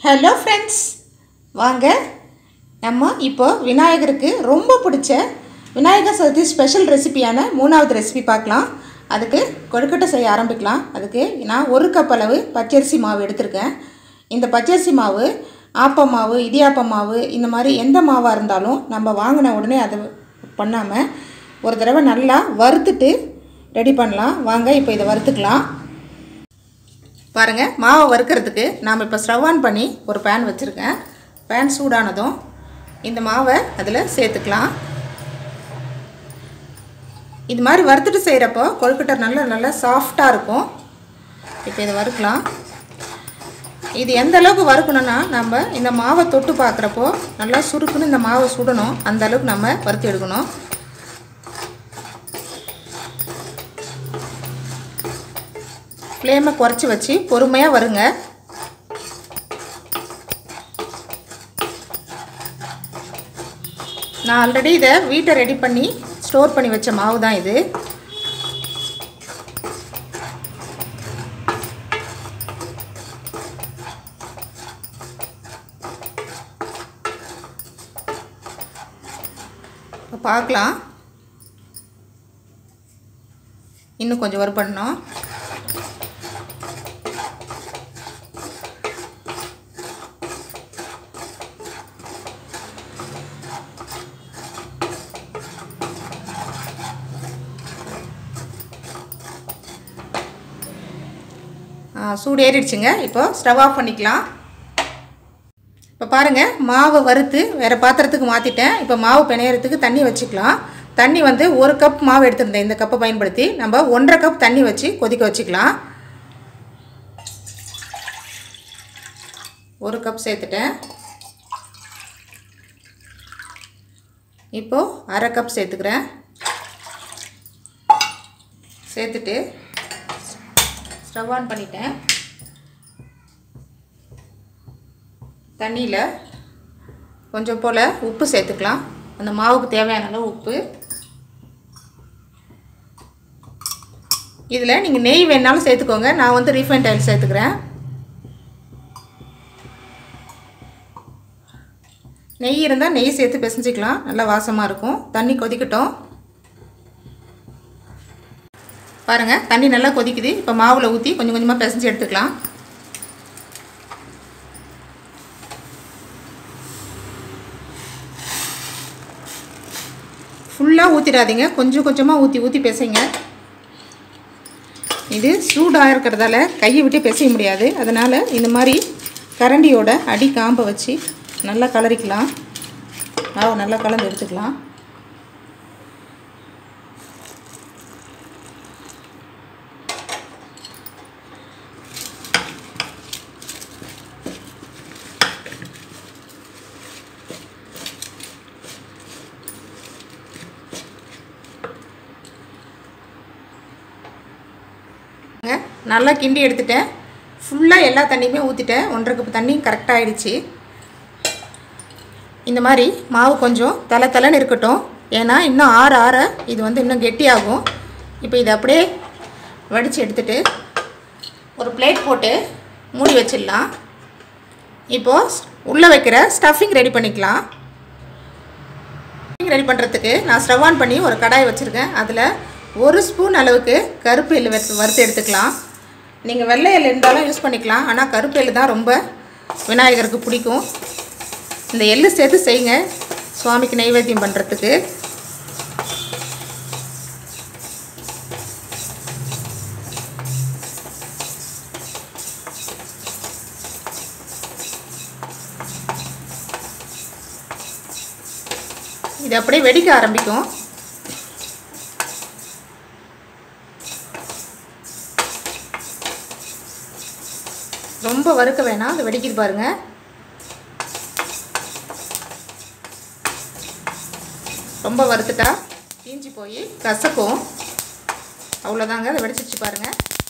hello friends வாங்க நம்ம இப்போ விநாயகருக்கு ரொம்ப பிடிச்ச விநாயகர் சதுர்த்தி ஸ்பெஷல் ரெசிபியான மூணாவது ரெசிபி பார்க்கலாம் அதுக்கு கொழுக்கட்டை செய்ய ஆரம்பிக்கலாம் அதுக்கு நான் ஒரு கப் அளவு பச்சரிசி மாவு எடுத்திருக்கேன் இந்த பச்சரிசி மாவு ஆப்ப மாவு இடியாப்ப மாவு இந்த மாதிரி எந்த மாவாக இருந்தாலும் நம்ம வாங்கின உடனே அதை பண்ணாமல் ஒரு தடவை நல்லா வறுத்துட்டு ரெடி பண்ணலாம் வாங்க இப்போ இதை வறுத்துக்கலாம் பாருங்கள் மாவை வறுக்கிறதுக்கு நாம் இப்போ ஸ்டவ் ஆன் பண்ணி ஒரு பேன் வச்சுருக்கேன் பேன் சூடானதும் இந்த மாவை அதில் சேர்த்துக்கலாம் இது மாதிரி வறுத்துட்டு செய்கிறப்போ கொழுக்கட்டை நல்லா நல்லா சாஃப்டாக இருக்கும் இப்போ இதை வறுக்கலாம் இது எந்த அளவுக்கு வறுக்கணும்னா நம்ம இந்த மாவை தொட்டு பார்க்குறப்போ நல்லா சுருக்குன்னு இந்த மாவை சுடணும் அந்த அளவுக்கு நம்ம வறுத்து எடுக்கணும் ஃப்ளேமை குறைச்சி வச்சு பொறுமையாக வருங்க நான் ஆல்ரெடி இதை வீட்டை ரெடி பண்ணி ஸ்டோர் பண்ணி வச்ச மாவு தான் இது இப்போ பார்க்கலாம் இன்னும் கொஞ்சம் வறுபடணும் சூடு ஏறிடுச்சுங்க இப்போ ஸ்டவ் ஆஃப் பண்ணிக்கலாம் இப்போ பாருங்கள் மாவை வறுத்து வேறு பாத்திரத்துக்கு மாற்றிட்டேன் இப்போ மாவு பிணையறதுக்கு தண்ணி வச்சுக்கலாம் தண்ணி வந்து ஒரு கப் மாவு எடுத்திருந்தேன் இந்த கப்பை பயன்படுத்தி நம்ம ஒன்றரை கப் தண்ணி வச்சு கொதிக்க வச்சுக்கலாம் ஒரு கப் சேர்த்துட்டேன் இப்போது அரை கப் சேர்த்துக்கிறேன் சேர்த்துட்டு ஸ்டவ் ஆன் பண்ணிட்டேன் தண்ணியில் கொஞ்சம் போல் உப்பு சேர்த்துக்கலாம் அந்த மாவுக்கு தேவையான அளவு உப்பு இதில் நீங்கள் நெய் வேணாலும் சேர்த்துக்கோங்க நான் வந்து ரீஃபைண்ட் ஆயில் சேர்த்துக்கிறேன் நெய் இருந்தால் நெய் சேர்த்து பிசைஞ்சிக்கலாம் நல்லா வாசமாக இருக்கும் தண்ணி கொதிக்கட்டும் பாருங்கள் தண்ணி நல்லா கொதிக்குது இப்போ மாவில் ஊற்றி கொஞ்சம் கொஞ்சமாக பிசைஞ்சு எடுத்துக்கலாம் ஃபுல்லாக ஊற்றிடாதீங்க கொஞ்சம் கொஞ்சமாக ஊற்றி ஊற்றி பிசைங்க இது சூடாக இருக்கிறதால கையை விட்டு பிசைய முடியாது அதனால் இந்த மாதிரி கரண்டியோட அடி காம்பை வச்சு நல்லா கலரிக்கலாம் மாவு நல்லா கலந்து எடுத்துக்கலாம் நல்லா கிண்டி எடுத்துட்டேன் ஃபுல்லாக எல்லா தண்ணியுமே ஊற்றிட்டேன் ஒன்றரை கப் தண்ணி கரெக்டாக ஆகிடுச்சு இந்த மாதிரி மாவு கொஞ்சம் தலை தலைன்னு இருக்கட்டும் ஏன்னா இன்னும் ஆற ஆற இது வந்து இன்னும் கெட்டியாகும் இப்போ இதை அப்படியே வடித்து எடுத்துட்டு ஒரு பிளேட் போட்டு மூடி வச்சிடலாம் இப்போது உள்ளே வைக்கிற ஸ்டஃபிங் ரெடி பண்ணிக்கலாம் ரெடி பண்ணுறதுக்கு நான் ஸ்டவ் ஆன் பண்ணி ஒரு கடாய் வச்சுருக்கேன் அதில் ஒரு ஸ்பூன் அளவுக்கு கருப்பு எள்ளு வறுத்து வறுத்து எடுத்துக்கலாம் நீங்கள் வெள்ளை எள்ளு இருந்தாலும் யூஸ் பண்ணிக்கலாம் ஆனால் கருப்பு எள்ளு தான் ரொம்ப விநாயகருக்கு பிடிக்கும் இந்த எள்ளு சேர்த்து செய்யுங்க சுவாமிக்கு நைவேத்தியம் பண்ணுறதுக்கு இது அப்படியே வெடிக்க ஆரம்பிக்கும் ரொம்ப வறுக்க வேணாம் அது வெடிக்கிது பாருங்க ரொம்ப வறுத்துட்டா தீஞ்சி போய் கசக்கும் அவ்வளோதாங்க அதை வெடிச்சிச்சு பாருங்க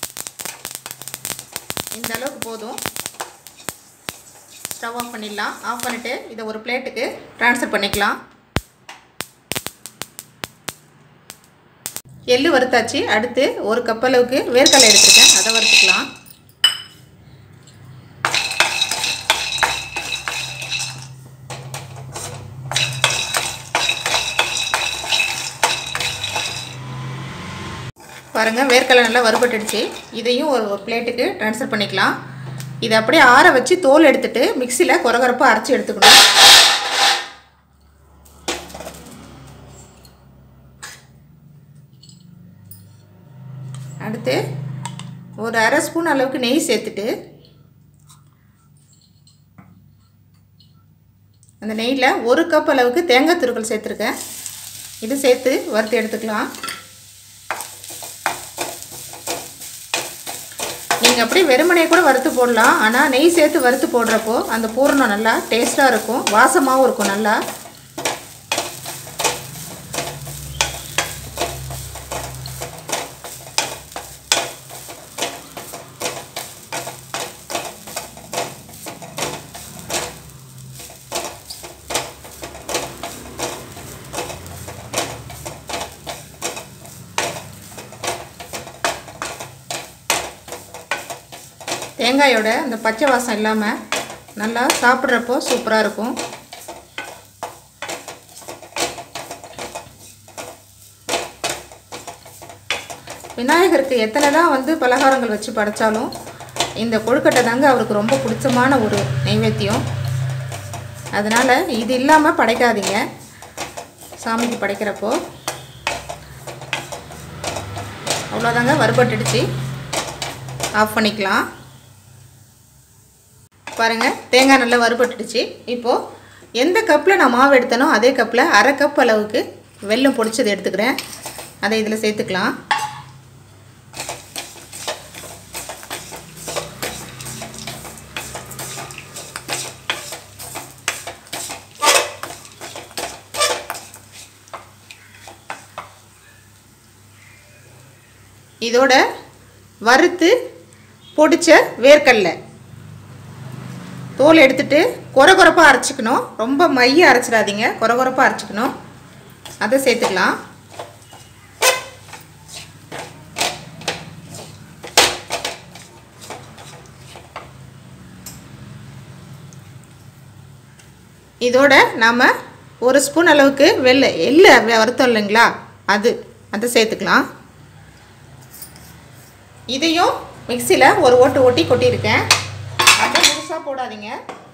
இந்த அளவுக்கு போதும் ஸ்டவ் ஆஃப் பண்ணிடலாம் ஆஃப் பண்ணிவிட்டு இதை ஒரு பிளேட்டுக்கு ட்ரான்ஸ்ஃபர் பண்ணிக்கலாம் எள்ளு வறுத்தாச்சு அடுத்து ஒரு கப் அளவுக்கு வேர்க்கடலை எடுத்துருக்கேன் அதை வறுத்துக்கலாம் பாருங்கள் வேர்க்கடலை நல்லா வறுபட்டுடுச்சு இதையும் ஒரு ஒரு பிளேட்டுக்கு ட்ரான்ஸ்ஃபர் பண்ணிக்கலாம் இதை அப்படியே ஆற வச்சு தோல் எடுத்துட்டு மிக்சியில் குறகுறப்பாக அரைச்சி எடுத்துக்கணும் அடுத்து ஒரு அரை ஸ்பூன் அளவுக்கு நெய் சேர்த்துட்டு அந்த நெய்யில் ஒரு கப் அளவுக்கு தேங்காய் துருக்கள் சேர்த்துருக்கேன் இது சேர்த்து வறுத்து எடுத்துக்கலாம் நீங்கள் அப்படியே வெறுமனையை கூட வறுத்து போடலாம் ஆனால் நெய் சேர்த்து வறுத்து போடுறப்போ அந்த பூரணம் நல்லா டேஸ்ட்டாக இருக்கும் வாசமாகவும் இருக்கும் நல்லா தேங்காயோட அந்த பச்சை வாசம் இல்லாமல் நல்லா சாப்பிட்றப்போ சூப்பராக இருக்கும் விநாயகருக்கு எத்தனை தான் வந்து பலகாரங்கள் வச்சு படைச்சாலும் இந்த கொழுக்கட்டை தாங்க அவருக்கு ரொம்ப பிடிச்சமான ஒரு நைவேத்தியம் அதனால் இது இல்லாமல் படைக்காதீங்க சாமிக்கு படைக்கிறப்போ அவ்வளோதாங்க வறுபட்டுடுச்சு ஆஃப் பண்ணிக்கலாம் பாருங்கள் தேங்காய் நல்லா வறுபட்டுடுச்சு இப்போது எந்த கப்பில் நான் மாவு எடுத்தனோ அதே கப்பில் அரை கப் அளவுக்கு வெல்லம் பொடிச்சது எடுத்துக்கிறேன் அதை இதில் சேர்த்துக்கலாம் இதோட வறுத்து பொடிச்ச வேர்க்கடலை தோல் எடுத்துட்டு கொர கொரப்பாக அரைச்சிக்கணும் ரொம்ப மைய அரைச்சிடாதீங்க கொர கொரப்பாக அரைச்சிக்கணும் அதை சேர்த்துக்கலாம் இதோட நாம் ஒரு ஸ்பூன் அளவுக்கு வெள்ளை எள்ளு வறுத்தோம் இல்லைங்களா அது அதை சேர்த்துக்கலாம் இதையும் மிக்சியில் ஒரு ஓட்டு ஓட்டி கொட்டியிருக்கேன் அதை முழுசாக போடாதீங்க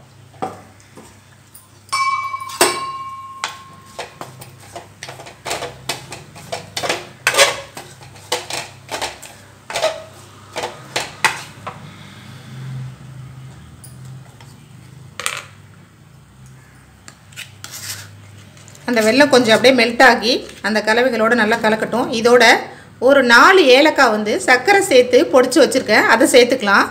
அந்த வெள்ளம் கொஞ்சம் அப்படியே மெல்ட் ஆகி அந்த கலவைகளோட நல்லா கலக்கட்டும் இதோட ஒரு நாலு ஏலக்காய் வந்து சர்க்கரை சேர்த்து பொடிச்சு வச்சுருக்கேன் அதை சேர்த்துக்கலாம்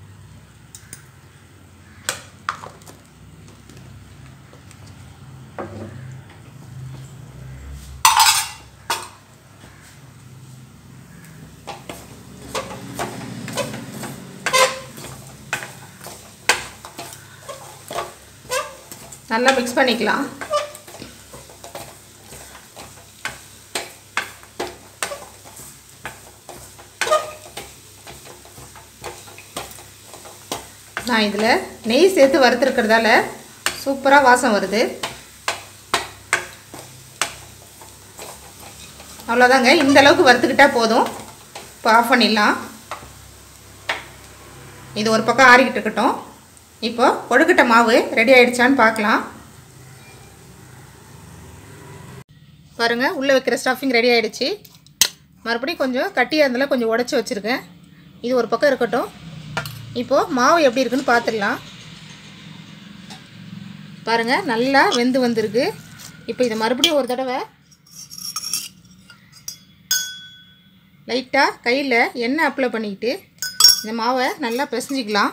நல்லா மிக்ஸ் பண்ணிக்கலாம் நான் இதில் நெய் சேர்த்து வறுத்துருக்கிறதால சூப்பராக வாசம் வருது அவ்வளோதாங்க இந்த அளவுக்கு வறுத்துக்கிட்டால் போதும் இப்போ ஆஃப் பண்ணிடலாம் இது ஒரு பக்கம் ஆறிக்கிட்டு இருக்கட்டும் இப்போ கொழுக்கட்டை மாவு ரெடி ஆயிடுச்சான்னு பார்க்கலாம் பாருங்கள் உள்ளே வைக்கிற ஸ்டஃபிங் ரெடி ஆயிடுச்சு மறுபடியும் கொஞ்சம் கட்டியாக இருந்தாலும் கொஞ்சம் உடச்சி வச்சுருக்கேன் இது ஒரு பக்கம் இருக்கட்டும் இப்போது மாவு எப்படி இருக்குன்னு பார்த்துடலாம் பாருங்கள் நல்லா வெந்து வந்திருக்கு இப்போ இதை மறுபடியும் ஒரு தடவை லைட்டாக கையில் எண்ணெய் அப்ளை பண்ணிக்கிட்டு இந்த மாவை நல்லா பிசைஞ்சிக்கலாம்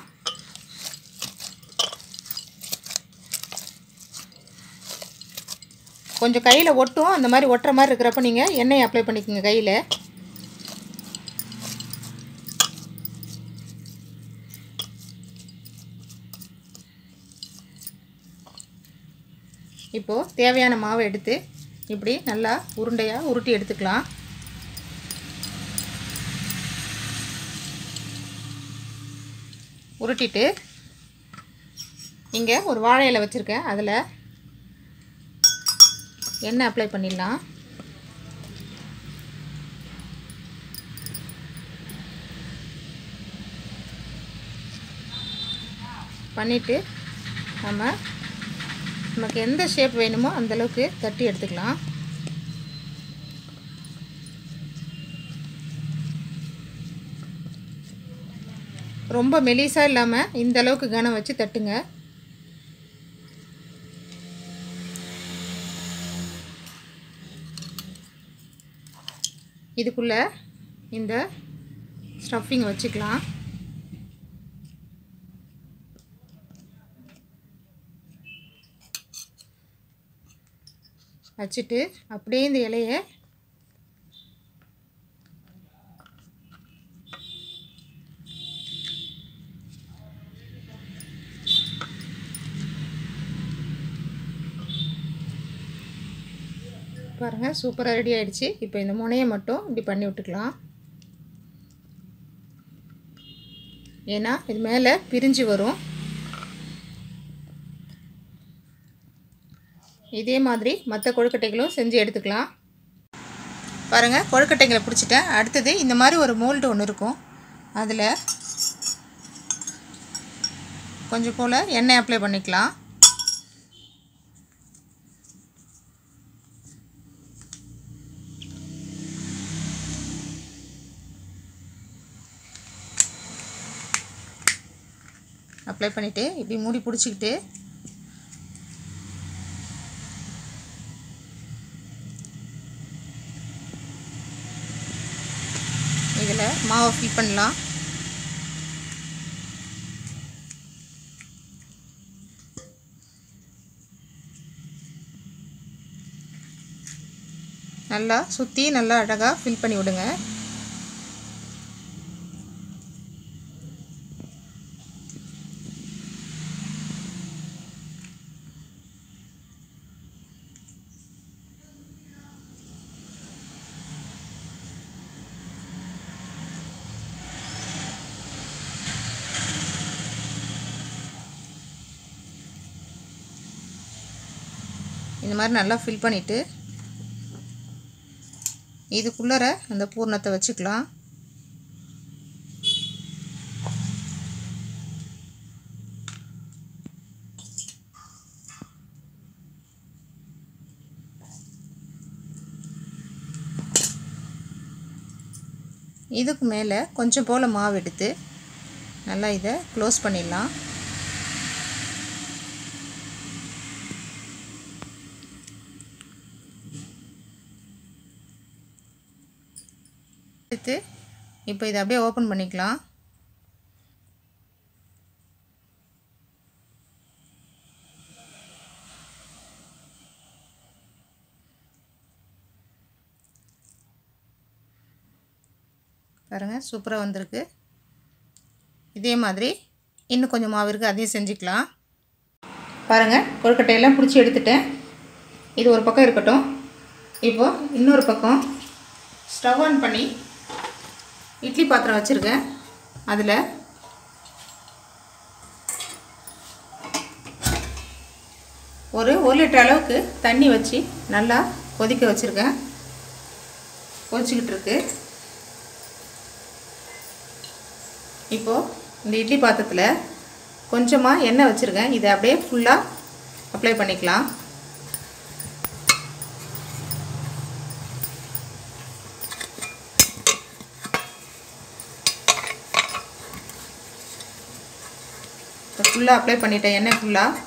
கொஞ்சம் கையில் ஒட்டும் அந்த மாதிரி ஒட்டுற மாதிரி இருக்கிறப்ப நீங்கள் எண்ணெய் அப்ளை பண்ணிக்கோங்க கையில் இப்போது தேவையான மாவை எடுத்து இப்படி நல்லா உருண்டையாக உருட்டி எடுத்துக்கலாம் உருட்டிட்டு இங்கே ஒரு வாழை இலை வச்சுருக்கேன் அதில் எண்ணெய் அப்ளை பண்ணிடலாம் பண்ணிவிட்டு நம்ம நமக்கு எந்த ஷேப் வேணுமோ அந்தளவுக்கு தட்டி எடுத்துக்கலாம் ரொம்ப மெலிசாக இல்லாமல் இந்த அளவுக்கு கனம் வச்சு தட்டுங்க இதுக்குள்ளே இந்த ஸ்டஃபிங் வச்சுக்கலாம் வச்சுட்டு அப்படியே இந்த இலையை பாருங்கள் சூப்பராக ரெடி ஆயிடுச்சு இப்போ இந்த முனையை மட்டும் இப்படி பண்ணி விட்டுக்கலாம் ஏன்னா இது மேலே பிரிஞ்சு வரும் இதே மாதிரி மற்ற கொழுக்கட்டைகளும் செஞ்சு எடுத்துக்கலாம் பாருங்கள் கொழுக்கட்டைங்களை பிடிச்சிட்டேன் அடுத்தது இந்த மாதிரி ஒரு மோல்டு ஒன்று இருக்கும் அதில் கொஞ்சம் போல் எண்ணெய் அப்ளை பண்ணிக்கலாம் அப்ளை பண்ணிவிட்டு இப்படி மூடி பிடிச்சிக்கிட்டு இதில் மாவை ஃபில் பண்ணலாம் நல்லா சுற்றி நல்லா அழகாக ஃபில் பண்ணி விடுங்க இந்த மாதிரி நல்லா ஃபில் பண்ணிவிட்டு இதுக்குள்ளர அந்த பூர்ணத்தை வச்சுக்கலாம் இதுக்கு மேலே கொஞ்சம் போல் மாவு எடுத்து நல்லா இதை க்ளோஸ் பண்ணிடலாம் எடுத்து இப்போ இதை அப்படியே ஓப்பன் பண்ணிக்கலாம் பாருங்கள் சூப்பராக வந்திருக்கு இதே மாதிரி இன்னும் கொஞ்சம் மாவு இருக்குது அதையும் செஞ்சுக்கலாம் பாருங்கள் கொழுக்கட்டையெல்லாம் பிடிச்சி எடுத்துட்டேன் இது ஒரு பக்கம் இருக்கட்டும் இப்போது இன்னொரு பக்கம் ஸ்டவ் ஆன் பண்ணி இட்லி பாத்திரம் வச்சுருக்கேன் அதில் ஒரு ஒரு லிட்டர் அளவுக்கு தண்ணி வச்சு நல்லா கொதிக்க வச்சுருக்கேன் கொதிச்சுக்கிட்டு இருக்கு இப்போது இந்த இட்லி பாத்திரத்தில் கொஞ்சமாக எண்ணெய் வச்சுருக்கேன் இதை அப்படியே ஃபுல்லாக அப்ளை பண்ணிக்கலாம் இப்போ ஃபுல்லாக அப்ளை பண்ணிட்டேன் எண்ணெய் ஃபுல்லாக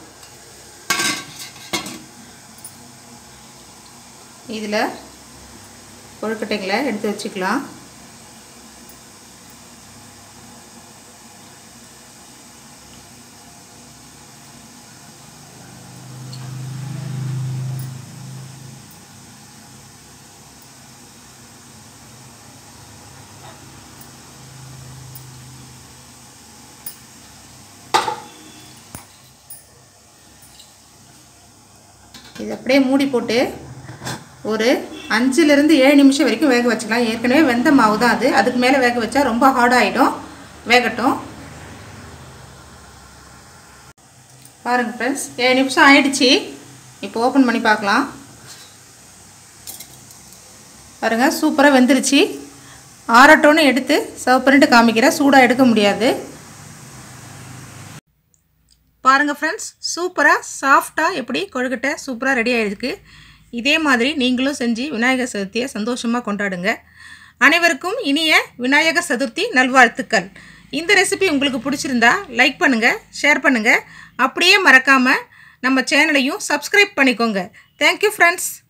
இதில் கொழுக்கட்டைங்களை எடுத்து வச்சுக்கலாம் இது அப்படியே மூடி போட்டு ஒரு அஞ்சுலேருந்து ஏழு நிமிஷம் வரைக்கும் வேக வச்சுக்கலாம் ஏற்கனவே வெந்த மாவு தான் அது அதுக்கு மேலே வேக வச்சா ரொம்ப ஹார்டாகிடும் வேகட்டும் பாருங்கள் ஃப்ரெண்ட்ஸ் ஏழு நிமிஷம் ஆயிடுச்சு இப்போ ஓப்பன் பண்ணி பார்க்கலாம் பாருங்கள் சூப்பராக வெந்துருச்சு ஆறட்டோன்னு எடுத்து சர்வ் பண்ணிட்டு காமிக்கிறேன் சூடாக எடுக்க முடியாது பாருங்கள் ஃப்ரெண்ட்ஸ் சூப்பராக சாஃப்டாக எப்படி கொழுக்கட்டை சூப்பராக ரெடி ஆகிருக்கு இதே மாதிரி நீங்களும் செஞ்சு விநாயகர் சதுர்த்தியை சந்தோஷமாக கொண்டாடுங்க அனைவருக்கும் இனிய விநாயகர் சதுர்த்தி நல்வாழ்த்துக்கள் இந்த ரெசிபி உங்களுக்கு பிடிச்சிருந்தா லைக் பண்ணுங்கள் ஷேர் பண்ணுங்கள் அப்படியே மறக்காமல் நம்ம சேனலையும் சப்ஸ்கிரைப் பண்ணிக்கோங்க தேங்க்யூ ஃப்ரெண்ட்ஸ்